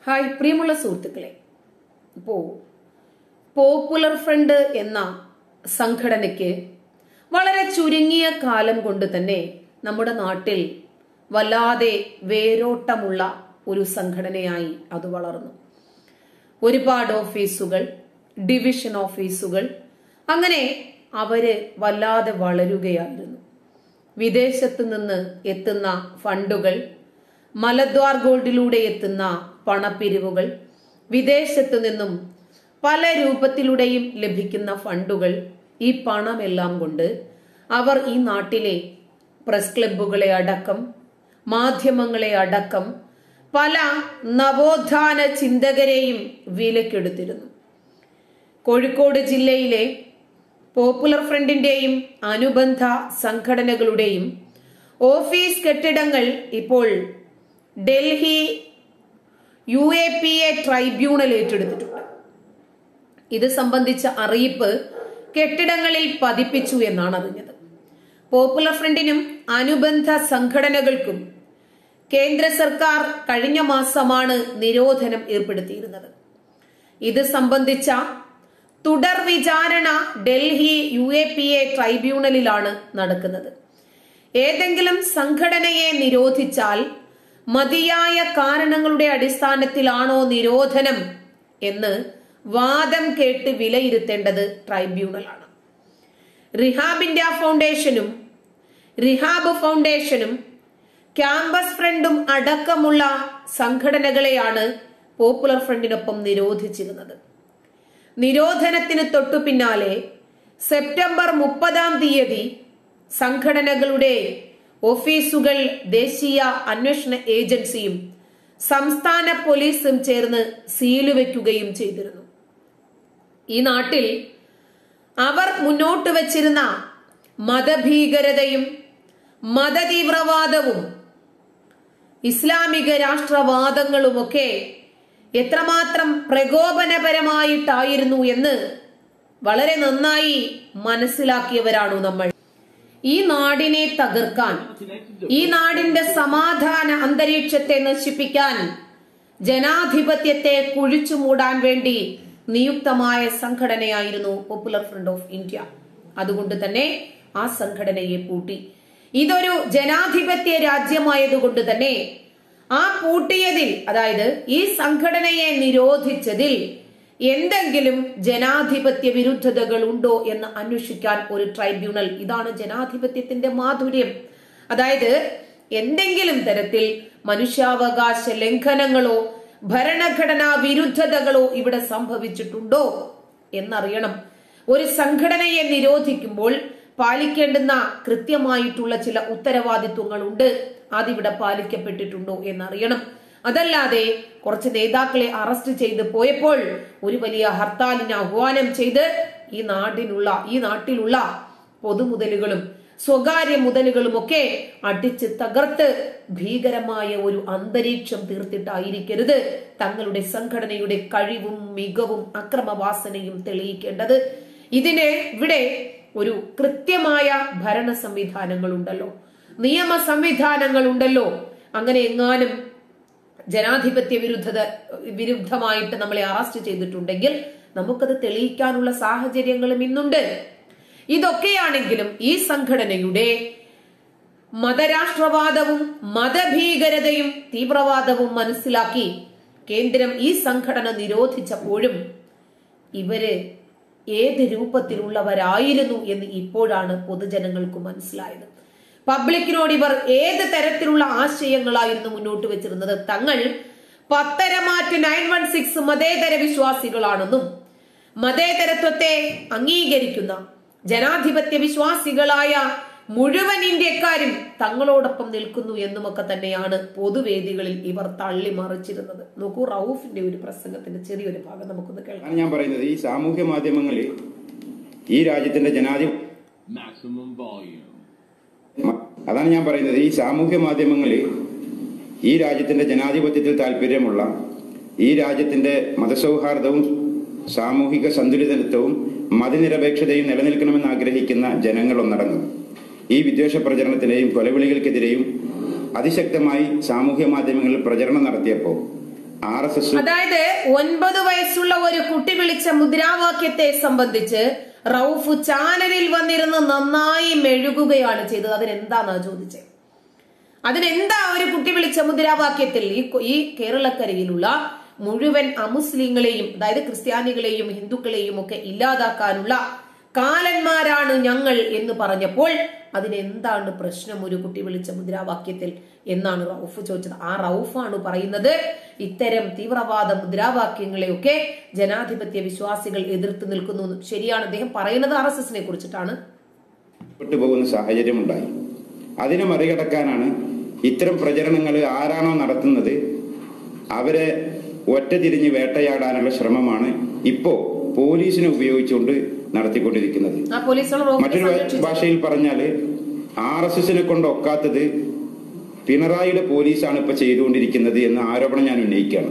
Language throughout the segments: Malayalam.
ഹായ് പ്രിയമുള്ള സുഹൃത്തുക്കളെ ഇപ്പോ പോപ്പുലർ ഫ്രണ്ട് എന്ന സംഘടനയ്ക്ക് വളരെ ചുരുങ്ങിയ കാലം കൊണ്ട് തന്നെ നമ്മുടെ നാട്ടിൽ വല്ലാതെ വേരോട്ടമുള്ള ഒരു സംഘടനയായി അത് വളർന്നു ഒരുപാട് ഓഫീസുകൾ ഡിവിഷൻ ഓഫീസുകൾ അങ്ങനെ അവര് വല്ലാതെ വളരുകയായിരുന്നു വിദേശത്ത് നിന്ന് എത്തുന്ന ഫണ്ടുകൾ മലദ്വാർ ഗോൾഡിലൂടെ എത്തുന്ന പണപ്പിരിവുകൾ വിദേശത്ത് നിന്നും പല രൂപത്തിലൂടെയും ലഭിക്കുന്ന ഫണ്ടുകൾ ഈ പണമെല്ലാം കൊണ്ട് അവർ ഈ നാട്ടിലെ പ്രസ് ക്ലബ്ബുകളെ അടക്കം മാധ്യമങ്ങളെ അടക്കം പല നവോത്ഥാന ചിന്തകരെയും വിലക്കെടുത്തിരുന്നു കോഴിക്കോട് ജില്ലയിലെ പോപ്പുലർ ഫ്രണ്ടിന്റെയും അനുബന്ധ സംഘടനകളുടെയും ഓഫീസ് കെട്ടിടങ്ങൾ ഇപ്പോൾ Delhi U A P A tribunal ഏറ്റെടുത്തിട്ടുണ്ട് ഇത് സംബന്ധിച്ച അറിയിപ്പ് കെട്ടിടങ്ങളിൽ പതിപ്പിച്ചു എന്നാണ് അറിഞ്ഞത് പോപ്പുലർ ഫ്രണ്ടിനും അനുബന്ധ സംഘടനകൾക്കും കേന്ദ്ര സർക്കാർ കഴിഞ്ഞ മാസമാണ് നിരോധനം ഏർപ്പെടുത്തിയിരുന്നത് ഇത് സംബന്ധിച്ച തുടർ വിചാരണ Delhi U A P A ട്രൈബ്യൂണലിലാണ് നടക്കുന്നത് ഏതെങ്കിലും സംഘടനയെ നിരോധിച്ചാൽ മതിയായ കാരണങ്ങളുടെ അടിസ്ഥാനത്തിലാണോ നിരോധനം എന്ന് വാദം കേട്ട് വിലയിരുത്തേണ്ടത് ട്രൈബ്യൂണലാണ് റിഹാബ് ഇന്ത്യ ഫൗണ്ടേഷനും റിഹാബ് ഫൗണ്ടേഷനും ക്യാമ്പസ് ഫ്രണ്ടും അടക്കമുള്ള സംഘടനകളെയാണ് പോപ്പുലർ ഫ്രണ്ടിനൊപ്പം നിരോധിച്ചിരുന്നത് നിരോധനത്തിന് തൊട്ടു പിന്നാലെ സെപ്റ്റംബർ മുപ്പതാം തീയതി സംഘടനകളുടെ ഓഫീസുകൾ ദേശീയ അന്വേഷണ ഏജൻസിയും സംസ്ഥാന പോലീസും ചേർന്ന് സീല് വെക്കുകയും ചെയ്തിരുന്നു ഈ നാട്ടിൽ അവർ മുന്നോട്ട് വച്ചിരുന്ന മതഭീകരതയും മതതീവ്രവാദവും ഇസ്ലാമിക രാഷ്ട്രവാദങ്ങളുമൊക്കെ എത്രമാത്രം പ്രകോപനപരമായിട്ടായിരുന്നു എന്ന് വളരെ നന്നായി മനസ്സിലാക്കിയവരാണു നമ്മൾ ഈ നാടിനെ തകർക്കാൻ ഈ നാടിന്റെ സമാധാന അന്തരീക്ഷത്തെ നശിപ്പിക്കാൻ ജനാധിപത്യത്തെ കുഴിച്ചു മൂടാൻ വേണ്ടി നിയുക്തമായ സംഘടനയായിരുന്നു പോപ്പുലർ ഫ്രണ്ട് ഓഫ് ഇന്ത്യ അതുകൊണ്ട് തന്നെ ആ സംഘടനയെ പൂട്ടി ഇതൊരു ജനാധിപത്യ രാജ്യമായതുകൊണ്ട് തന്നെ ആ പൂട്ടിയതിൽ അതായത് ഈ സംഘടനയെ നിരോധിച്ചതിൽ എന്തെങ്കിലും ജനാധിപത്യ വിരുദ്ധതകൾ ഉണ്ടോ എന്ന് അന്വേഷിക്കാൻ ഒരു ട്രൈബ്യൂണൽ ഇതാണ് ജനാധിപത്യത്തിന്റെ മാധുര്യം അതായത് എന്തെങ്കിലും തരത്തിൽ മനുഷ്യാവകാശ ലംഘനങ്ങളോ ഭരണഘടനാ വിരുദ്ധതകളോ ഇവിടെ സംഭവിച്ചിട്ടുണ്ടോ എന്നറിയണം ഒരു സംഘടനയെ നിരോധിക്കുമ്പോൾ പാലിക്കേണ്ടുന്ന കൃത്യമായിട്ടുള്ള ചില ഉത്തരവാദിത്വങ്ങളുണ്ട് അതിവിടെ പാലിക്കപ്പെട്ടിട്ടുണ്ടോ എന്നറിയണം അതല്ലാതെ കുറച്ച് നേതാക്കളെ അറസ്റ്റ് ചെയ്ത് പോയപ്പോൾ ഒരു വലിയ ഹർത്താലിന് ആഹ്വാനം ചെയ്ത് ഈ നാടിനുള്ള ഈ നാട്ടിലുള്ള പൊതുമുതലുകളും സ്വകാര്യ മുതലുകളും ഒക്കെ അടിച്ച് തകർത്ത് ഭീകരമായ ഒരു അന്തരീക്ഷം തീർത്തിട്ടായിരിക്കരുത് തങ്ങളുടെ സംഘടനയുടെ കഴിവും മികവും അക്രമവാസനയും തെളിയിക്കേണ്ടത് ഇതിന് ഇവിടെ ഒരു കൃത്യമായ ഭരണ സംവിധാനങ്ങളുണ്ടല്ലോ നിയമ സംവിധാനങ്ങളുണ്ടല്ലോ അങ്ങനെ എങ്ങാനും ജനാധിപത്യ വിരുദ്ധത വിരുദ്ധമായിട്ട് നമ്മളെ അറസ്റ്റ് ചെയ്തിട്ടുണ്ടെങ്കിൽ നമുക്കത് തെളിയിക്കാനുള്ള സാഹചര്യങ്ങളും ഇന്നുണ്ട് ഇതൊക്കെയാണെങ്കിലും ഈ സംഘടനയുടെ മതരാഷ്ട്രവാദവും മതഭീകരതയും തീവ്രവാദവും മനസ്സിലാക്കി കേന്ദ്രം ഈ സംഘടന നിരോധിച്ചപ്പോഴും ഇവര് ഏത് രൂപത്തിലുള്ളവരായിരുന്നു എന്ന് ഇപ്പോഴാണ് പൊതുജനങ്ങൾക്ക് മനസ്സിലായത് പബ്ലിക്കിനോട് ഇവർ ഏത് തരത്തിലുള്ള ആശയങ്ങളായിരുന്നു മുന്നോട്ട് വെച്ചിരുന്നത് തങ്ങൾ പത്തരമാറ്റ് നയൻ വൺ സിക്സ് മതേതര വിശ്വാസികളാണെന്നും മതേതരത്വത്തെ അംഗീകരിക്കുന്ന ജനാധിപത്യ വിശ്വാസികളായ മുഴുവൻ ഇന്ത്യക്കാരും തങ്ങളോടൊപ്പം നിൽക്കുന്നു എന്നുമൊക്കെ തന്നെയാണ് പൊതുവേദികളിൽ ഇവർ തള്ളി മറിച്ചിരുന്നത് നോക്കൂ റൌഫിന്റെ ഒരു പ്രസംഗത്തിന്റെ ചെറിയൊരു ഭാഗം നമുക്കൊന്ന് കേൾക്കാം അതാണ് ഞാൻ പറയുന്നത് ഈ സാമൂഹ്യ മാധ്യമങ്ങളിൽ ഈ രാജ്യത്തിന്റെ ജനാധി maximum volume. മ- അതാണ് ഞാൻ പറയുന്നത് ഈ സാമൂഹ്യ മാധ്യമങ്ങളിൽ ഈ രാജ്യത്തിന്റെ ജനാധിപത്യത്തിൽ താല്പര്യമുള്ള ഈ രാജ്യത്തിന്റെ മതസൗഹാർദ്ദവും സാമൂഹിക സന്തുലിതത്വവും മതനിരപേക്ഷതയും നിലനിൽക്കണമെന്ന് ആഗ്രഹിക്കുന്ന ജനങ്ങൾ ഒന്നടങ്ങും ഈ വിദ്വേഷ പ്രചരണത്തിനെയും കൊലവിളികൾക്കെതിരെയും അതിശക്തമായി സാമൂഹ്യ മാധ്യമങ്ങളിൽ പ്രചരണം നടത്തിയപ്പോൾ ആർ എസ് എസ് അതായത് ഒൻപത് വയസ്സുള്ള ഒരു കുട്ടി വിളിച്ച മുദ്രാവാക്യത്തെ സംബന്ധിച്ച് റൌഫ് ചാനലിൽ വന്നിരുന്ന് നന്നായി മെഴുകുകയാണ് ചെയ്തത് അതിനെന്താന്നാ ചോദിച്ചത് അതിനെന്താ ഒരു കുട്ടി വിളിച്ച മുദ്രാവാക്യത്തിൽ ഈ കൊ- ഈ കേരളക്കരയിലുള്ള മുഴുവൻ അമുസ്ലിങ്ങളെയും അതായത് ക്രിസ്ത്യാനികളെയും ഹിന്ദുക്കളെയും ഒക്കെ ഇല്ലാതാക്കാനുള്ള കാലന്മാരാണ് ഞങ്ങൾ എന്ന് പറഞ്ഞപ്പോൾ അതിനെന്താണ് പ്രശ്നം ഒരു കുട്ടി വിളിച്ച മുദ്രാവാക്യത്തിൽ എന്നാണ് റൌഫ് ചോദിച്ചത് ആ റൌഫാണ് പറയുന്നത് ഇത്തരം തീവ്രവാദ മുദ്രാവാക്യങ്ങളെയൊക്കെ ജനാധിപത്യ വിശ്വാസികൾ എതിർത്ത് നിൽക്കുന്നു എന്ന്. ശരിയാണ് അദ്ദേഹം പറയുന്നത് ആർ എസ് എസിനെ കുറിച്ചിട്ടാണ് പോകുന്ന സാഹചര്യമുണ്ടായി അതിനെ മറികടക്കാനാണ് ഇത്തരം പ്രചരണങ്ങൾ ആരാണോ നടത്തുന്നത് അവരെ ഒറ്റ തിരിഞ്ഞ് വേട്ടയാടാനുള്ള ശ്രമമാണ് ഇപ്പോ പോലീസിനെ ഉപയോഗിച്ചുകൊണ്ട് നടത്തിക്കൊണ്ടിരിക്കുന്നത് ആ പോലീസുകൾ റൌഫിനെ മറ്റൊരു സംരക്ഷിച്ചു. ഭാഷയിൽ പറഞ്ഞാല് ആർ എസ് എസിനെ കൊണ്ട് ഒക്കാത്തത് പിണറായിയുടെ പോലീസാണ് ഇപ്പൊ ചെയ്തുകൊണ്ടിരിക്കുന്നത് എന്ന ആരോപണം ഞാൻ ഉന്നയിക്കുകയാണ്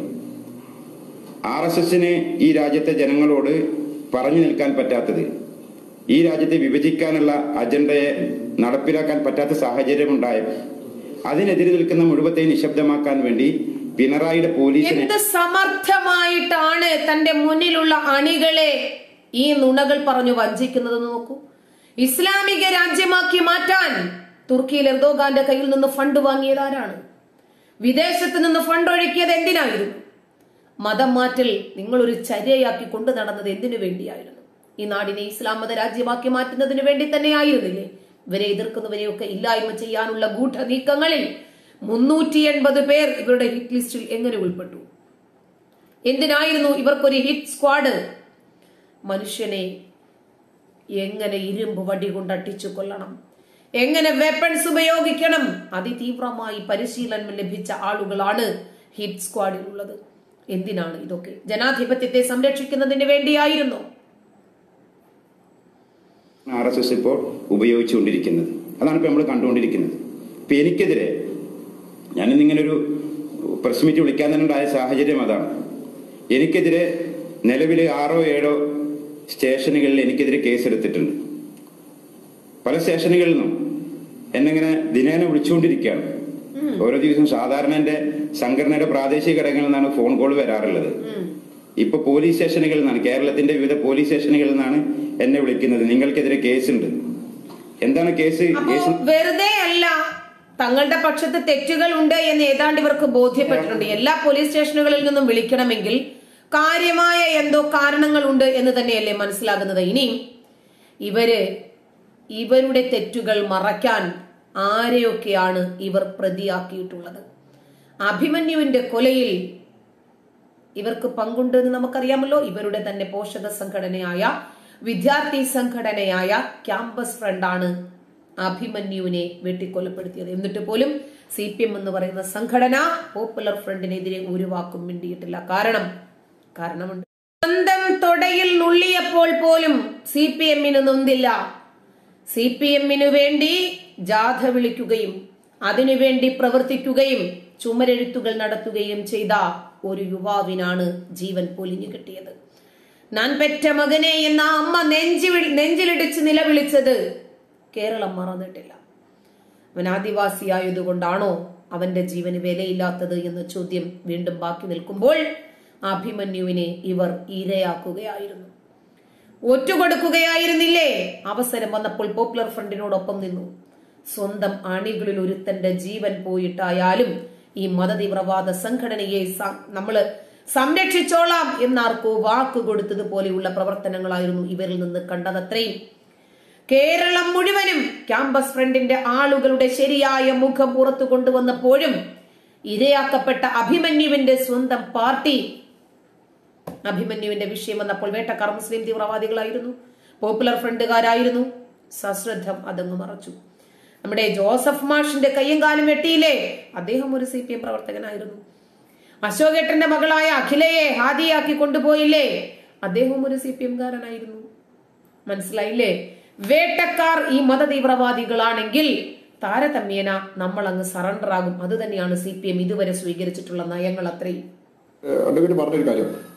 ആർ എസ് എസിന് ഈ രാജ്യത്തെ ജനങ്ങളോട് പറഞ്ഞു നിൽക്കാൻ പറ്റാത്തത് ഈ രാജ്യത്തെ വിഭജിക്കാനുള്ള അജണ്ടയെ നടപ്പിലാക്കാൻ പറ്റാത്ത സാഹചര്യമുണ്ടായ അതിനെതിരെ നിൽക്കുന്ന മുഴുവത്തെ നിശബ്ദമാക്കാൻ വേണ്ടി പിണറായിയുടെ പോലീസിനെ എന്ത് സമർത്ഥമായിട്ടാണ് തന്റെ മുന്നിലുള്ള അണികളെ ഈ നുണകൾ പറഞ്ഞു വഞ്ചിക്കുന്നതെന്ന് നോക്കൂ ഇസ്ലാമിക രാജ്യമാക്കി മാറ്റാൻ തുർക്കിയിൽ എർദോഗാന്റെ കയ്യിൽ നിന്ന് ഫണ്ട് വാങ്ങിയത് ആരാണ് വിദേശത്ത് നിന്ന് ഫണ്ട് ഒഴുക്കിയത് എന്തിനായിരുന്നു മതം മാറ്റൽ നിങ്ങൾ ഒരു ചര്യയാക്കി കൊണ്ടു നടന്നത് എന്തിനു വേണ്ടിയായിരുന്നു ഈ നാടിനെ ഇസ്ലാം മത രാജ്യമാക്കി മാറ്റുന്നതിന് വേണ്ടി തന്നെ ആയിരുന്നില്ലേ ഇവരെ എതിർക്കുന്നവരെയൊക്കെ ഇല്ലായ്മ ചെയ്യാനുള്ള ഗൂഢ നീക്കങ്ങളിൽ മുന്നൂറ്റി എൺപത് പേർ ഇവരുടെ ഹിറ്റ് ലിസ്റ്റിൽ എങ്ങനെ ഉൾപ്പെട്ടു എന്തിനായിരുന്നു ഇവർക്കൊരു ഹിറ്റ് സ്ക്വാഡ് മനുഷ്യനെ എങ്ങനെ ഇരുമ്പ് വടി കൊണ്ട് അട്ടിച്ചു കൊല്ലണം എങ്ങനെ വെപ്പൺസ് ഉപയോഗിക്കണം അതിതീവ്രമായി പരിശീലനം ലഭിച്ച ആളുകളാണ് ഹിറ്റ് സ്ക്വാഡിൽ ഉള്ളത് എന്തിനാണ് ഇതൊക്കെ ജനാധിപത്യത്തെ സംരക്ഷിക്കുന്നതിന് വേണ്ടിയായിരുന്നു ആർ എസ് എസ് ഇപ്പോൾ ഉപയോഗിച്ചുകൊണ്ടിരിക്കുന്നത് അതാണ് ഇപ്പോൾ നമ്മൾ കണ്ടുകൊണ്ടിരിക്കുന്നത് ഇപ്പം എനിക്കെതിരെ ഞാനിന്ന് ഇങ്ങനെ ഒരു പ്രസ് മീറ്റ് വിളിക്കാൻ തന്നെ ഉണ്ടായ സാഹചര്യം അതാണ് എനിക്കെതിരെ നിലവിൽ ആറോ ഏഴോ സ്റ്റേഷനുകളിൽ എനിക്കെതിരെ കേസെടുത്തിട്ടുണ്ട് പല സ്റ്റേഷനുകളിൽ നിന്നും എന്നെങ്ങനെ ദിനേന വിളിച്ചുകൊണ്ടിരിക്കുകയാണ് ഓരോ ദിവസവും സാധാരണ എന്റെ സംഘടനയുടെ പ്രാദേശിക ഘടകങ്ങളിൽ നിന്നാണ് ഫോൺ കോൾ വരാറുള്ളത് ഇപ്പൊ പോലീസ് സ്റ്റേഷനുകളിൽ നിന്നാണ് കേരളത്തിന്റെ വിവിധ പോലീസ് സ്റ്റേഷനുകളിൽ നിന്നാണ് എന്നെ വിളിക്കുന്നത് നിങ്ങൾക്കെതിരെ കേസുണ്ട് എന്താണ് കേസ് അപ്പോ കേസ് വെറുതെ അല്ല തങ്ങളുടെ പക്ഷത്ത് തെറ്റുകൾ ഉണ്ട് എന്ന് ഏതാണ്ട് ഇവർക്ക് ബോധ്യപ്പെട്ടിട്ടുണ്ട് എല്ലാ പോലീസ് സ്റ്റേഷനുകളിൽ നിന്നും വിളിക്കണമെങ്കിൽ കാര്യമായ എന്തോ കാരണങ്ങൾ ഉണ്ട് എന്ന് തന്നെയല്ലേ മനസ്സിലാകുന്നത് ഇനി ഇവര് ഇവരുടെ തെറ്റുകൾ മറയ്ക്കാൻ ആരെയൊക്കെയാണ് ഇവർ പ്രതിയാക്കിയിട്ടുള്ളത് അഭിമന്യുവിന്റെ കൊലയിൽ ഇവർക്ക് പങ്കുണ്ട് എന്ന് നമുക്കറിയാമല്ലോ ഇവരുടെ തന്നെ പോഷക സംഘടനയായ വിദ്യാർത്ഥി സംഘടനയായ ക്യാമ്പസ് ഫ്രണ്ടാണ് അഭിമന്യുവിനെ വെട്ടിക്കൊലപ്പെടുത്തിയത് എന്നിട്ട് പോലും സി പി എം എന്ന് പറയുന്ന സംഘടന പോപ്പുലർ ഫ്രണ്ടിനെതിരെ ഒരു വാക്കും മിണ്ടിയിട്ടില്ല കാരണം കാരണമുണ്ട് സ്വന്തം തൊടയിൽ നുള്ളിയപ്പോൾ പോലും സി പി എമ്മിന് നൊന്തില്ല സി പി എമ്മിനു വേണ്ടി ജാഥ വിളിക്കുകയും അതിനുവേണ്ടി പ്രവർത്തിക്കുകയും ചുമരെഴുത്തുകൾ നടത്തുകയും ചെയ്ത ഒരു യുവാവിനാണ് ജീവൻ പൊലിഞ്ഞു കിട്ടിയത് ഞാൻ പെറ്റ മകനെ എന്ന അമ്മ നെഞ്ചി നെഞ്ചിലിടിച്ച് നിലവിളിച്ചത് കേരളം മറന്നിട്ടില്ല അവൻ ആദിവാസിയായതുകൊണ്ടാണോ അവന്റെ ജീവന് വിലയില്ലാത്തത് എന്ന ചോദ്യം വീണ്ടും ബാക്കി നിൽക്കുമ്പോൾ അഭിമന്യുവിനെ ഇവർ ഇരയാക്കുകയായിരുന്നു ഒറ്റുകൊടുക്കുകയായിരുന്നില്ലേ അവസരം വന്നപ്പോൾ പോപ്പുലർ ഫ്രണ്ടിനോടൊപ്പം നിന്നു സ്വന്തം അണികളിൽ ഒരുത്തന്റെ ജീവൻ പോയിട്ടായാലും ഈ മതതീവ്രവാദ സംഘടനയെ സ- നമ്മള് സംരക്ഷിച്ചോളാം എന്നാർക്കോ വാക്ക് കൊടുത്തതുപോലെയുള്ള പ്രവർത്തനങ്ങളായിരുന്നു ഇവരിൽ നിന്ന് കണ്ടതത്രയും കേരളം മുഴുവനും ക്യാമ്പസ് ഫ്രണ്ടിന്റെ ആളുകളുടെ ശരിയായ മുഖം പുറത്തു കൊണ്ടുവന്നപ്പോഴും ഇരയാക്കപ്പെട്ട അഭിമന്യുവിന്റെ സ്വന്തം പാർട്ടി അഭിമന്യുവിന്റെ വിഷയം വന്നപ്പോൾ വേട്ടക്കാർ മുസ്ലിം തീവ്രവാദികളായിരുന്നു പോപ്പുലർ ഫ്രണ്ടുകാരായിരുന്നു സശ്രദ്ധം അതങ്ങ് മറച്ചു നമ്മുടെ ജോസഫ് മാഷിന്റെ കയ്യും കാലും വെട്ടിയില്ലേ അദ്ദേഹം ഒരു സി പി എം പ്രവർത്തകനായിരുന്നു അശോകേട്ടന്റെ മകളായ അഖിലയെ ഹാദിയാക്കി കൊണ്ടുപോയില്ലേ അദ്ദേഹം ഒരു സി പി എംകാരനായിരുന്നു മനസ്സിലായില്ലേ വേട്ടക്കാർ ഈ മതതീവ്രവാദികളാണെങ്കിൽ താരതമ്യേന നമ്മൾ അങ്ങ് സറണ്ടർ ആകും അത് തന്നെയാണ് സി പി എം ഇതുവരെ സ്വീകരിച്ചിട്ടുള്ള നയങ്ങൾ അത്രയും അഡ്വക്കേറ്റ് പറഞ്ഞൊരു കാര്യം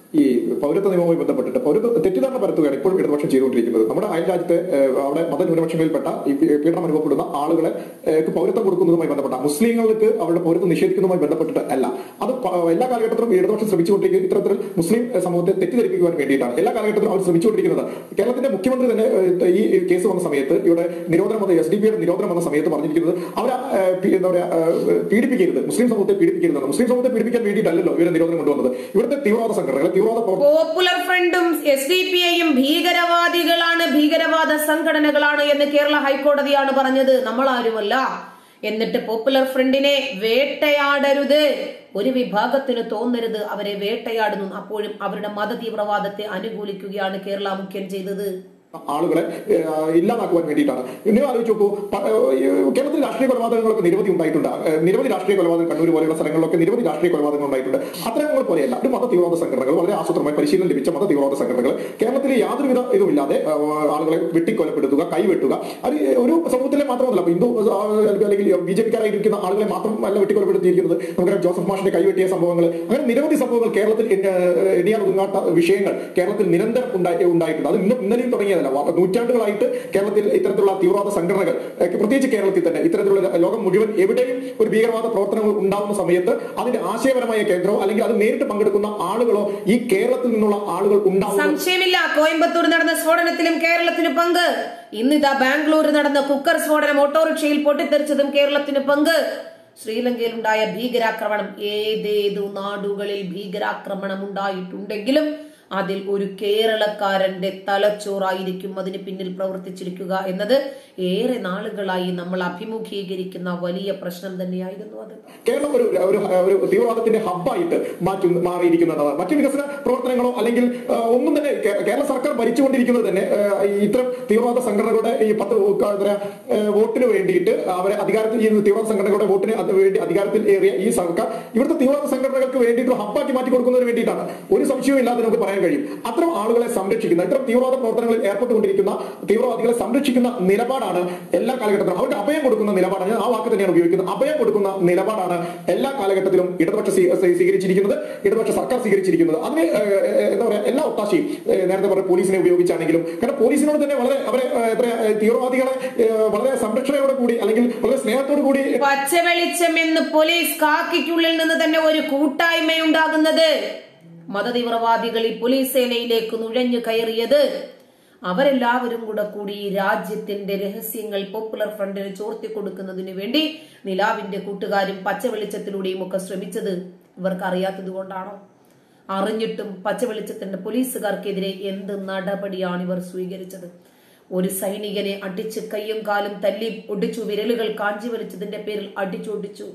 ഈ പൗരത്വ നിയമവുമായി ബന്ധപ്പെട്ടിട്ട് പൗരത്വ തെറ്റിദ്ധാരണ പരത്തുകയാണ് ഇപ്പോഴും ഇടതുപക്ഷം ചെയ്തുകൊണ്ടിരിക്കുന്നത് നമ്മുടെ അയൽ രാജ്യത്തെ ഏഹ്, അവിടെ മതന്യൂനപക്ഷങ്ങളിൽപ്പെട്ട ഈ പീ- പീഡനം അനുഭവപ്പെടുന്ന ആളുകളെ ഏഹ്, പൗരത്വം കൊടുക്കുന്നതുമായി ബന്ധപ്പെട്ട മുസ്ലിങ്ങൾക്ക് അവരുടെ പൗരത്വം നിഷേധിക്കുന്നതുമായി ബന്ധപ്പെട്ടിട്ട് അല്ല അത് പ- എല്ലാ കാലഘട്ടത്തിലും ഈ ഇടതുപക്ഷം ശ്രമിച്ചുകൊണ്ടിരിക്കുന്നത് ഇത്തരത്തിൽ മുസ്ലിം ഏഹ്, സമൂഹത്തെ തെറ്റിദ്ധരിപ്പിക്കുവാൻ വേണ്ടിയിട്ടാണ് എല്ലാ കാലഘട്ടത്തിലും അവർ ശ്രമിച്ചുകൊണ്ടിരിക്കുന്നത് കേരളത്തിന്റെ മുഖ്യമന്ത്രി തന്നെ ഏഹ്, ഈ കേസ് വന്ന സമയത്ത് ഇവിടെ നിരോധനം വന്ന എസ് ഡി പിയുടെ നിരോധനം വന്ന സമയത്ത് പറഞ്ഞിരിക്കുന്നത് അവർ എന്താ പറയാ ഏഹ്, പീഡിപ്പിക്കരുത് മുസ്ലിം സമൂഹത്തെ പീഡിപ്പിക്കരുതെന്ന് മുസ്ലിം സമൂഹത്തെ പീഡിപ്പിക്കാൻ വേണ്ടിയിട്ടല്ലല്ലോ ഇവരെ നിരോധനം കൊണ്ടുവന്നത് ഇവിടുത്തെ തീവ്രവാദ സംഘടനകൾ തീവ്രവാദ പ്രവർത്തനം പോപ്പുലർ ഫ്രണ്ടും എസ് ഡി പി ഐയും ഭീകരവാദികളാണ് ഭീകരവാദ സംഘടനകളാണ് എന്ന് കേരള ഹൈക്കോടതിയാണ് പറഞ്ഞത് നമ്മൾ ആരുമല്ല എന്നിട്ട് പോപ്പുലർ ഫ്രണ്ടിനെ വേട്ടയാടരുത് ഒരു വിഭാഗത്തിന് തോന്നരുത് അവരെ വേട്ടയാടുന്നു അപ്പോഴും അവരുടെ മത തീവ്രവാദത്തെ അനുകൂലിക്കുകയാണ് കേരള മുഖ്യൻ ചെയ്തത് ആളുകളെ ഏഹ്, ഇല്ലാതാക്കുവാൻ വേണ്ടിയിട്ടാണ് ഇനി ആലോചിച്ച് നോക്കൂ പ- ഏഹ്, കേരളത്തിൽ രാഷ്ട്രീയ കൊലപാതകങ്ങളൊക്കെ നിരവധി ഉണ്ടായിട്ടുണ്ട് ഏഹ്, നിരവധി രാഷ്ട്രീയ കൊലപാതകം കണ്ണൂർ പോലെയുള്ള സ്ഥലങ്ങളിലൊക്കെ നിരവധി രാഷ്ട്രീയ കൊലപാതകങ്ങൾ ഉണ്ടായിട്ടുണ്ട് അത്തരങ്ങൾ പോലെയല്ല ഒരു മത തീവ്രവാദ സംഘടനകൾ വളരെ ആസൂത്രമായി പരിശീലനം ലഭിച്ച മത തീവ്രവാദ സംഘടനകൾ കേരളത്തിൽ യാതൊരുവിധ ഇതുമില്ലാതെ ഏഹ്, ആളുകളെ വെട്ടിക്കൊലപ്പെടുത്തുക കൈവെട്ടുക അത് ഒരു സമൂഹത്തിലെ മാത്രമല്ല അപ്പൊ ഹിന്ദു ആ, അല്ലെങ്കിൽ ബി ജെ പിക്കാരായിരിക്കുന്ന ആളുകളെ മാത്രമല്ല വെട്ടിക്കൊലപ്പെടുത്തിയിരിക്കുന്നത് നമുക്കറിയാം ജോസഫ് മാഷിന്റെ കൈവെട്ടിയ സംഭവങ്ങൾ അങ്ങനെ നിരവധി സംഭവങ്ങൾ കേരളത്തിൽ എണ്ണ- എണ്ണിയാൽ ഒതുങ്ങാത്ത വിഷയങ്ങൾ കേരളത്തിൽ നിരന്തരം ഉണ്ടായി ഉണ്ടായിട്ടുണ്ട് അത് ഇന്നും ഇന്നലെയും തുടങ്ങിയതല്ല വ- നൂറ്റാണ്ടുകളായിട്ട് കേരളത്തിൽ ഇത്തരത്തിലുള്ള തീവ്രവാദ സംഘടനകൾ ഏഹ്, പ്രത്യേകിച്ച് കേരളത്തിൽ തന്നെ ഇത്തരത്തിലുള്ള ലോകം മുഴുവൻ എവിടെയും ഒരു ഭീകരവാദ പ്രവർത്തനങ്ങൾ ഉണ്ടാകുന്ന സമയത്ത് അതിന്റെ ആശയപരമായ കേന്ദ്രമോ അല്ലെങ്കിൽ അത് നേരിട്ട് പങ്കെടുക്കുന്ന ആളുകളോ ഈ കേരളത്തിൽ നിന്നുള്ള ആളുകൾ ഉണ്ടാവുന്നത് സംശയമില്ല കോയമ്പത്തൂർ നടന്ന സ്ഫോടനത്തിലും കേരളത്തിന് പങ്ക് ഇന്നിതാ ബാംഗ്ലൂർ നടന്ന കുക്കർ സ്ഫോടനം ഓട്ടോറിക്ഷയിൽ പൊട്ടിത്തെറിച്ചതും കേരളത്തിന് പങ്ക് ശ്രീലങ്കയിലുണ്ടായ ഭീകരാക്രമണം ഏതേതു നാടുകളിൽ ഭീകരാക്രമണം ഉണ്ടായിട്ടുണ്ടെങ്കിലും അതിൽ ഒരു കേരളക്കാരന്റെ തലച്ചോറായിരിക്കും അതിന് പിന്നിൽ പ്രവർത്തിച്ചിരിക്കുക എന്നത് ഏറെ നാളുകളായി നമ്മൾ അഭിമുഖീകരിക്കുന്ന വലിയ പ്രശ്നം തന്നെയായിരുന്നു അത് കേരളം ഒരു ഒരു ഒരു തീവ്രവാദത്തിന്റെ ഹബ്ബായിട്ട് മാറ്റി മാറിയിരിക്കുന്നതാണ് മറ്റു വികസന പ്രവർത്തനങ്ങളോ അല്ലെങ്കിൽ ആ, ഒന്നും തന്നെ കേ- കേരള സർക്കാർ ഭരിച്ചുകൊണ്ടിരിക്കുന്നത് തന്നെ ആ, ഈ ഇത്തരം തീവ്രവാദ സംഘടനകളുടെ ഈ പത്ത് എന്താ പറയാ, ആ, വോട്ടിന് വേണ്ടിയിട്ട് അവരെ അധികാരത്തിൽ ഈ തീവ്രവാദ സംഘടനകളുടെ വോട്ടിന് അത് വേണ്ടി അധികാരത്തിൽ ഏറിയ ഈ സർക്കാർ ഇവിടുത്തെ തീവ്രവാദ സംഘടനകൾക്ക് വേണ്ടിയിട്ട് ഒരു ഹബ്ബാക്കി മാറ്റി കൊടുക്കുന്നതിന് വേണ്ടിയിട്ടാണ് ഒരു സംശയവും ഇല്ലാതെ നമുക്ക് പറയാൻ കഴിയും അത്തരം ആളുകളെ സംരക്ഷിക്കുന്ന ഇത്തരം തീവ്രവാദ പ്രവർത്തനങ്ങളിൽ ഏർപ്പെട്ടുകൊണ്ടിരിക്കുന്ന തീവ്രവാദികളെ സംരക്ഷിക്കുന്ന നിലപാടാണ് എല്ലാ കാലഘട്ടത്തിലും അവർക്ക് അഭയം കൊടുക്കുന്ന നിലപാടാണ് ഞാൻ ആ വാക്ക് തന്നെയാണ് ഉപയോഗിക്കുന്നത് അഭയം കൊടുക്കുന്ന നിലപാടാണ് എല്ലാ കാലഘട്ടത്തിലും ഇടതുപക്ഷ സ്വീ- സ്വീ- സ്വീകരിച്ചിരിക്കുന്നത് ഇടതുപക്ഷ സർക്കാർ സ്വീകരിച്ചിരിക്കുന്നത് അതിന് ഏഹ്, ഏഹ്, എന്താ പറയാ എല്ലാ ഒത്താശയും ഏഹ്, നേരത്തെ പറഞ്ഞ പോലീസിനെ ഉപയോഗിച്ചാണെങ്കിലും കാരണം പോലീസിനോട് തന്നെ വളരെ അവരെ ഏഹ്, എത്ര ഏഹ്, തീവ്രവാദികളെ ഏഹ്, വളരെ സംരക്ഷണയോട് കൂടി അല്ലെങ്കിൽ വളരെ സ്നേഹത്തോടു കൂടി പച്ചവെളിച്ചം എന്ന് പോലീസ് കാക്കിക്കുള്ളിൽ നിന്ന് തന്നെ ഒരു കൂട്ടായ്മയുണ്ടാകുന്നത് മതതീവ്രവാദികൾ ഈ പോലീസ് സേനയിലേക്ക് നുഴഞ്ഞു കയറിയത് അവരെല്ലാവരും കൂടെ കൂടി ഈ രാജ്യത്തിന്റെ രഹസ്യങ്ങൾ പോപ്പുലർ ഫ്രണ്ടിന് ചോർത്തി കൊടുക്കുന്നതിന് വേണ്ടി നിലാവിന്റെ കൂട്ടുകാരും പച്ചവെളിച്ചത്തിലൂടെയും ഒക്കെ ശ്രമിച്ചത് ഇവർക്ക് അറിയാത്തത് കൊണ്ടാണോ അറിഞ്ഞിട്ടും പച്ചവെളിച്ചത്തിന്റെ പോലീസുകാർക്കെതിരെ എന്ത് നടപടിയാണ് ഇവർ സ്വീകരിച്ചത് ഒരു സൈനികനെ അടിച്ച് കയ്യും കാലും തല്ലി ഒടിച്ചു വിരലുകൾ കാഞ്ചി വലിച്ചതിന്റെ പേരിൽ അടിച്ചൊടിച്ചു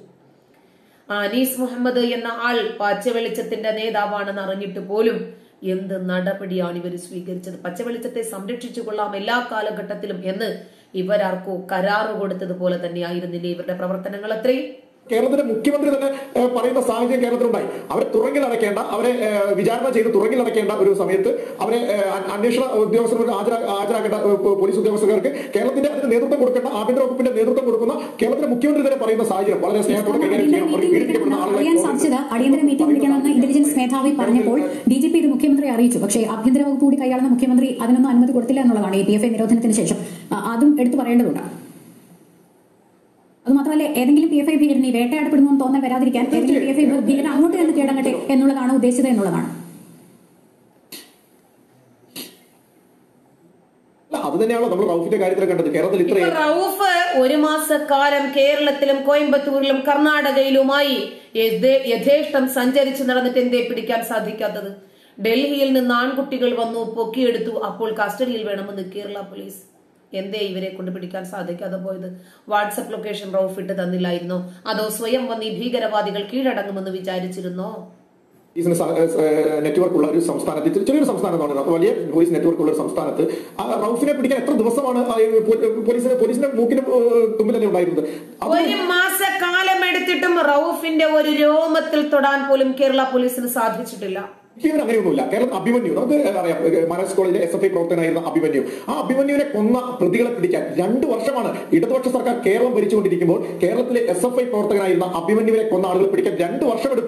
ആ അനീസ് മുഹമ്മദ് എന്ന ആൾ പച്ചവെളിച്ചത്തിന്റെ നേതാവാണെന്ന് അറിഞ്ഞിട്ട് പോലും എന്ത് നടപടിയാണ് ഇവർ സ്വീകരിച്ചത് പച്ചവെളിച്ചത്തെ സംരക്ഷിച്ചു കൊള്ളാം എല്ലാ കാലഘട്ടത്തിലും എന്ന് ഇവരാർക്കോ കരാറ് കൊടുത്തതുപോലെ തന്നെയായിരുന്നില്ലേ ഇവരുടെ പ്രവർത്തനങ്ങൾ അത്രയും കേരളത്തിന്റെ മുഖ്യമന്ത്രി തന്നെ ഏഹ്, പറയുന്ന സാഹചര്യം കേരളത്തിലുണ്ടായി അവരെ തുറങ്കിലടക്കേണ്ട അവരെ ഏഹ്, വിചാരണ ചെയ്ത് തുറങ്കിലടക്കേണ്ട ഒരു സമയത്ത് അവരെ ഏഹ്, അ- അന്വേഷണ ഉദ്യോഗസ്ഥർക്ക് ഹാജരാ ഹാജരാക്കേണ്ട ഏഹ്, പോ- പോലീസ് ഉദ്യോഗസ്ഥർക്ക് കേരളത്തിന്റെ അതിന് നേതൃത്വം കൊടുക്കേണ്ട ആഭ്യന്തര വകുപ്പിന്റെ നേതൃത്വം കൊടുക്കുന്ന കേരളത്തിലെ മുഖ്യമന്ത്രി തന്നെ പറയുന്ന സാഹചര്യം വളരെ സ്നേഹത്തോടെ കൈകാര്യം അടിയന്തര ചെയ്യണം അവർ മീറ്റിംഗ് പീഡിപ്പിക്കപ്പെടുന്ന വിളിക്കണമെന്ന് ആളുകളെ അറിയാൻ സാധിച്ചത് അടിയന്തര മീറ്റിംഗ് വിളിക്കണമെന്ന് ഇന്റലിജൻസ് മേധാവി പറഞ്ഞപ്പോൾ ഡി ജി പി ഇത് മുഖ്യമന്ത്രി അറിയിച്ചു പക്ഷേ ആഭ്യന്തര വകുപ്പ് കൂടി കൈയാളുന്ന മുഖ്യമന്ത്രി അതിനൊന്നും അനുമതി കൊടുത്തില്ല എന്നുള്ളതാണ് ഈ പി എഫ് ഐ നിരോധനത്തിന് ശേഷം ആ, അതും എടുത്തു പറയേണ്ടതുണ്ട് അതുമാത്രമല്ല ഏതെങ്കിലും പി എഫ് ഐ ഭീകരനെ വേട്ടയാടപ്പെടുന്നു തോന്നൽ വരാതിരിക്കാൻ ഏതെങ്കിലും പി എഫ് ഐ ഭീകരൻ അങ്ങോട്ട് ചെന്ന് കീഴടങ്ങട്ടെ എന്നുള്ളതാണ് ഉദ്ദേശിച്ചത് എന്നുള്ളതാണ് അല്ല, അത് തന്നെയാണല്ലോ നമ്മൾ റൌഫിന്റെ കാര്യത്തിൽ കണ്ടത് കേരളത്തിൽ ഇപ്പൊ ഇത്രയും റൌഫ് ഒരു മാസക്കാലം കേരളത്തിലും കോയമ്പത്തൂരിലും കർണാടകയിലുമായി യഥേ- യഥേഷ്ടം സഞ്ചരിച്ച് നടന്നിട്ട് എന്തേ പിടിക്കാൻ സാധിക്കാത്തത് ഡൽഹിയിൽ നിന്ന് ആൺകുട്ടികൾ വന്നു പൊക്കിയെടുത്തു അപ്പോൾ കസ്റ്റഡിയിൽ വേണമെന്ന് കേരള പോലീസ് എന്തേ ഇവരെ കൊണ്ട് പിടിക്കാൻ സാധിക്കാതെ പോയത് വാട്സപ്പ് ലൊക്കേഷൻ റൌഫ് ഇട്ട് തന്നില്ലായിരുന്നോ അതോ സ്വയം വന്ന് ഈ ഭീകരവാദികൾ കീഴടങ്ങുമെന്ന് വിചാരിച്ചിരുന്നോ പോലീസിന് സ- ഏഹ് നെറ്റ്വർക്ക് ഉള്ള ഒരു സംസ്ഥാനത്ത് ഇത്തിരി ചെറിയൊരു സംസ്ഥാനത്താണ് വലിയ പോലീസ് നെറ്റ്വർക്ക് ഉള്ള ഒരു സംസ്ഥാനത്ത് ആ റൌഫിനെ പിടിക്കാൻ എത്ര ദിവസമാണ് ആ ഈ പോ- പോലീസിന് പോലീസിന്റെ മൂക്കിന് ഏഹ് തുമ്പിലല്ലേ ഉണ്ടായിരുന്നത് അത് ഒരു മാസക്കാലം എടുത്തിട്ടും റൌഫിന്റെ ഒരു രോമത്തിൽ തൊടാൻ പോലും കേരള പോലീസിന് സാധിച്ചിട്ടില്ല ഇവൻ അങ്ങനെയൊന്നുമില്ല കേരളം അഭിമന്യു നമുക്ക് അറിയാം മഹാരാജ് കോളേജിലെ എസ് എഫ് ഐ പ്രവർത്തനായിരുന്ന അഭിമന്യു ആ അഭിമന്യുവിനെ കൊന്ന പ്രതികളെ പിടിക്കാൻ രണ്ടു വർഷമാണ് ഇടതുപക്ഷ സർക്കാർ കേരളം ഭരിച്ചുകൊണ്ടിരിക്കുമ്പോൾ കേരളത്തിലെ എസ് എഫ് ഐ പ്രവർത്തകനായിരുന്ന അഭിമന്യുവിനെ കൊന്ന ആളുകളെ പിടിക്കാൻ രണ്ടു വർഷമെടുത്തു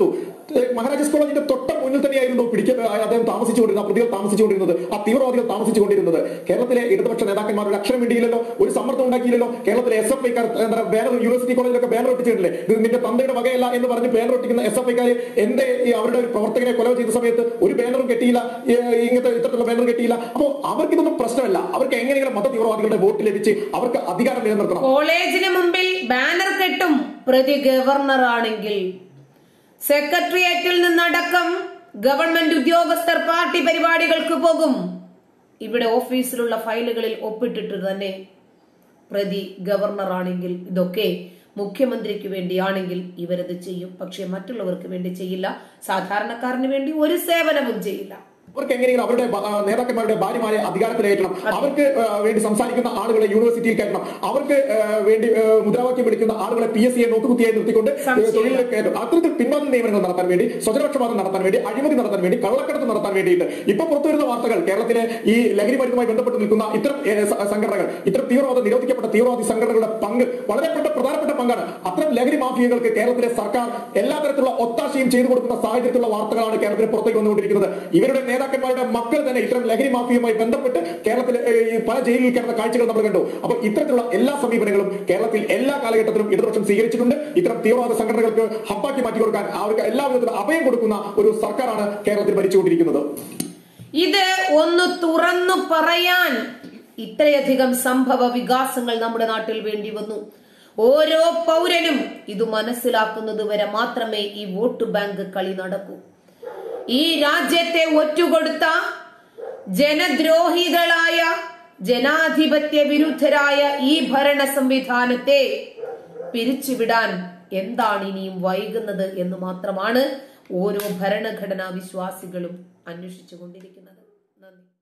ഏഹ്, മഹാരാജാസ് കോളേജിന്റെ തൊട്ട മുന്നിൽ തന്നെയായിരുന്നു പിടിക്ക ഏഹ്, അദ്ദേഹം താമസിച്ചുകൊണ്ടിരുന്നത് ആ പ്രതികൾ താമസിച്ചുകൊണ്ടിരുന്നത് ആ തീവ്രവാദികൾ താമസിച്ചുകൊണ്ടിരുന്നത് കേരളത്തിലെ ഇടതുപക്ഷ നേതാക്കന്മാർ ഒരു അക്ഷരം വേണ്ടിയില്ലല്ലോ ഒരു സമ്മർദ്ദം ഉണ്ടാക്കിയില്ലല്ലോ കേരളത്തിലെ എസ് എഫ് ഐക്കാർ എന്താ ബാനർ യൂണിവേഴ്സിറ്റി കോളേജിലൊക്കെ ബാനർ ഒട്ടിച്ചിട്ടില്ലേ ഇത് നിന്റെ തന്തയുടെ വകയല്ല എന്ന് പറഞ്ഞ് ബാനർ ഒട്ടിക്കുന്ന എസ് എഫ് ഐക്കാർ എന്റെ ഈ അവരുടെ ഒരു പ്രവർത്തകനെ കൊല ചെയ്ത സമയത്ത് ഒരു ബാനറും കെട്ടിയില്ല ഈ ഇങ്ങനത്തെ ഇത്തരത്തിലുള്ള ബാനർ കെട്ടിയില്ല അപ്പോൾ അവർക്കിതൊന്നും പ്രശ്നമല്ല അവർക്ക് എങ്ങനെയെങ്കിലും മത തീവ്രവാദികളുടെ വോട്ട് ലഭിച്ച് അവർക്ക് അധികാരം നിലനിർത്തണം കോളേജിന് മുമ്പിൽ ബാനർ കെട്ടും പ്രതി ഗവർണർ ആണെങ്കിൽ സെക്രട്ടേറിയറ്റിൽ നിന്നടക്കം ഗവൺമെന്റ് ഉദ്യോഗസ്ഥർ പാർട്ടി പരിപാടികൾക്ക് പോകും ഇവിടെ ഓഫീസിലുള്ള ഫയലുകളിൽ ഒപ്പിട്ടിട്ട് തന്നെ പ്രതി ഗവർണർ ആണെങ്കിൽ ഇതൊക്കെ മുഖ്യമന്ത്രിക്ക് വേണ്ടിയാണെങ്കിൽ ഇവരത് ചെയ്യും പക്ഷെ മറ്റുള്ളവർക്ക് വേണ്ടി ചെയ്യില്ല സാധാരണക്കാരന് വേണ്ടി ഒരു സേവനവും ചെയ്യില്ല അവർക്ക് എങ്ങനെയെങ്കിലും അവരുടെ ഭ- ആ, നേതാക്കന്മാരുടെ ഭാര്യമാരെ അധികാരത്തിലേറ്റണം അവർക്ക് ആ, വേണ്ടി സംസാരിക്കുന്ന ആളുകളെ യൂണിവേഴ്സിറ്റിയിൽ കയറ്റണം അവർക്ക് ആ, വേണ്ടി ആ, മുദ്രാവാക്യം വിളിക്കുന്ന ആളുകളെ പി എസ് സിയെ നോക്കുകുത്തിയായി നിർത്തിക്കൊണ്ട് സംശയമില്ല. തൊഴിലിൽ കയറ്റും അത്തരത്തിൽ പിൻവാതിൽ നിയമനങ്ങൾ നടത്താൻ വേണ്ടി സ്വജനപക്ഷപാതം നടത്താൻ വേണ്ടി അഴിമതി നടത്താൻ വേണ്ടി കള്ളക്കടത്ത് നടത്താൻ വേണ്ടിയിട്ട് ഇപ്പൊ പുറത്തുവരുന്ന വാർത്തകൾ കേരളത്തിലെ ഈ ലഹരി മരുന്നുമായി ബന്ധപ്പെട്ട് നിൽക്കുന്ന ഇത്തരം ഏ, സ- സംഘടനകൾ ഇത്തരം തീവ്രവാദ നിരോധിക്കപ്പെട്ട തീവ്രവാദി സംഘടനകളുടെ പങ്ക് വളരെ പെട്ട- പ്രധാനപ്പെട്ട പങ്കാണ് അത്തരം ലഹരി മാഫിയകൾക്ക് കേരളത്തിലെ സർക്കാർ എല്ലാ തരത്തിലുള്ള ഒത്താശയും ചെയ്തു കൊടുക്കുന്ന സാഹചര്യത്തിലുള്ള വാർത്തകളാണ് കേരളത്തിന് പുറത്തേക്ക് വന്നുകൊണ്ടിരിക്കുന്നത് ഇവരുടെ നേതാക്കന്മാരുടെ മക്കൾ തന്നെ ഇത്തരം ലഹരി മാഫിയുമായി ബന്ധപ്പെട്ട് കേരളത്തിലെ ഏ, ഈ പല ജയിലിൽ കിടന്ന കാഴ്ചകൾ നമ്മൾ കണ്ടു അപ്പോൾ ഇത്തരത്തിലുള്ള എല്ലാ സമീപനങ്ങളും കേരളത്തിൽ എല്ലാ കാലഘട്ടത്തിലും ഇടതുപക്ഷം സ്വീകരിച്ചിട്ടുണ്ട് ഇത്തരം തീവ്രവാദ സംഘടനകൾക്ക് ഹബ്ബാക്കി മാറ്റി കൊടുക്കാൻ അവർക്ക് എല്ലാ വിധത്തിലും അഭയം കൊടുക്കുന്ന ഒരു സർക്കാരാണ് കേരളത്തിൽ ഭരിച്ചുകൊണ്ടിരിക്കുന്നത് ഇത് ഒന്ന് തുറന്നു പറയാൻ ഇത്രയധികം സംഭവ വികാസങ്ങൾ നമ്മുടെ നാട്ടിൽ വേണ്ടി വന്നു ഓരോ പൗരനും ഇത് മനസ്സിലാക്കുന്നത് വരെ മാത്രമേ ഈ വോട്ട് ബാങ്ക് കളി നടക്കൂ ഈ രാജ്യത്തെ ഒറ്റുകൊടുത്ത ജനദ്രോഹികളായ ജനാധിപത്യ വിരുദ്ധരായ ഈ ഭരണ സംവിധാനത്തെ പിരിച്ചുവിടാൻ എന്താണ് ഇനിയും വൈകുന്നത് എന്ന് മാത്രമാണ് ഓരോ ഭരണഘടനാ വിശ്വാസികളും അന്വേഷിച്ചുകൊണ്ടിരിക്കുന്നത് നന്ദി